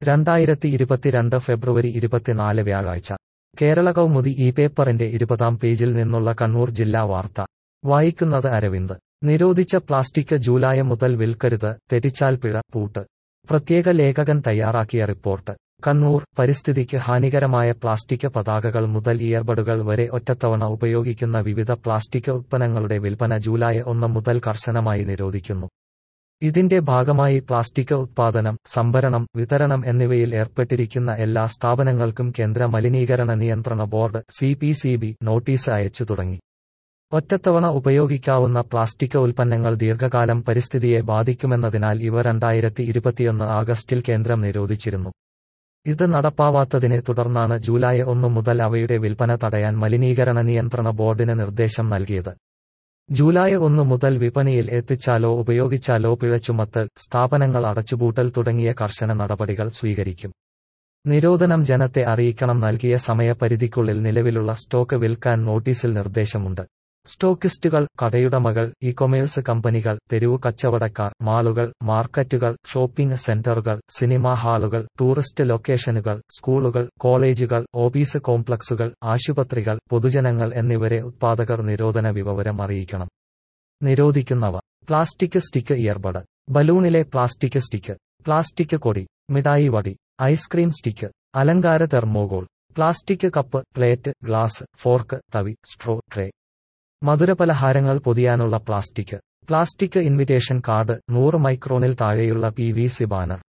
രണ്ടായിരത്തി ഇരുപത്തിരണ്ട് ഫെബ്രുവരി ഇരുപത്തിനാല് വ്യാഴാഴ്ച കേരള കൗമുദി ഈ പേപ്പറിന്റെ ഇരുപതാം പേജിൽ നിന്നുള്ള കണ്ണൂർ ജില്ലാ വാർത്ത വായിക്കുന്നത് അരവിന്ദ് നിരോധിച്ച പ്ലാസ്റ്റിക് ജൂലൈ മുതൽ വിൽക്കരുത് തെറ്റിച്ചാൽ പിഴ പൂട്ട് പ്രത്യേക ലേഖകൻ തയ്യാറാക്കിയ റിപ്പോർട്ട് കണ്ണൂർ പരിസ്ഥിതിക്ക് ഹാനികരമായ പ്ലാസ്റ്റിക് പതാകകൾ മുതൽ ഇയർബഡുകൾ വരെ ഒറ്റത്തവണ ഉപയോഗിക്കുന്ന വിവിധ പ്ലാസ്റ്റിക് ഉത്പന്നങ്ങളുടെ വിൽപ്പന ജൂലൈ ഒന്ന് മുതൽ കർശനമായി നിരോധിക്കുന്നു ഇതിന്റെ ഭാഗമായി പ്ലാസ്റ്റിക് ഉത്പാദനം സംഭരണം വിതരണം എന്നിവയിൽ ഏർപ്പെട്ടിരിക്കുന്ന എല്ലാ സ്ഥാപനങ്ങൾക്കും കേന്ദ്ര മലിനീകരണ നിയന്ത്രണ board C P C B notice അയച്ചു തുടങ്ങി ഒറ്റത്തവണ ഉപയോഗിക്കാവുന്ന പ്ലാസ്റ്റിക് ഉൽപ്പന്നങ്ങൾ ദീർഘകാലം പരിസ്ഥിതിയെ ബാധിക്കുമെന്നതിനാൽ ഇവ രണ്ടായിരത്തി ഇരുപത്തിയൊന്ന് ആഗസ്റ്റിൽ കേന്ദ്രം നിരോധിച്ചിരുന്നു ഇത് നടപ്പാവാത്തതിനെ തുടർന്നാണ് ജൂലൈ ഒന്ന് മുതൽ അവയുടെ വിൽപ്പന തടയാൻ മലിനീകരണ നിയന്ത്രണ ബോർഡിന് നിർദ്ദേശം നൽകിയത് ജൂലൈ ഒന്ന് മുതൽ വിപണിയിൽ എത്തിച്ചാലോ ഉപയോഗിച്ചാലോ പിഴ ചുമത്തൽ സ്ഥാപനങ്ങൾ അടച്ചുപൂട്ടൽ തുടങ്ങിയ കർശന നടപടികൾ സ്വീകരിക്കും നിരോധനം ജനത്തെ അറിയിക്കണം നൽകിയ സമയപരിധിക്കുള്ളിൽ നിലവിലുള്ള സ്റ്റോക്ക് വിൽക്കാൻ നോട്ടീസിൽ നിർദ്ദേശമുണ്ട് സ്റ്റോക്കിസ്റ്റുകൾ കടയുടമകൾ ഇ കൊമേഴ്സ് കമ്പനികൾ തെരുവു കച്ചവടക്കാർ മാളുകൾ മാർക്കറ്റുകൾ ഷോപ്പിംഗ് സെന്ററുകൾ സിനിമാ ഹാളുകൾ ടൂറിസ്റ്റ് ലൊക്കേഷനുകൾ സ്കൂളുകൾ കോളേജുകൾ ഓഫീസ് കോംപ്ലക്സുകൾ ആശുപത്രികൾ പൊതുജനങ്ങൾ എന്നിവരെ ഉത്പാദകർ നിരോധന വിവരം അറിയിക്കണം നിരോധിക്കുന്നവ പ്ലാസ്റ്റിക് സ്റ്റിക്ക് ഇയർബഡ് ബലൂണിലെ പ്ലാസ്റ്റിക് സ്റ്റിക്ക് പ്ലാസ്റ്റിക് കൊടി മിഠായി വടി ഐസ്ക്രീം സ്റ്റിക്ക് അലങ്കാര thermocol plastic cup plate glass fork തവി സ്ട്രോ ട്രേ മധുരപലഹാരങ്ങൾ പൊതിയാനുള്ള പ്ലാസ്റ്റിക് പ്ലാസ്റ്റിക് ഇൻവിറ്റേഷൻ കാർഡ് നൂറ് മൈക്രോണിൽ താഴെയുള്ള പി വി സി ബാനർ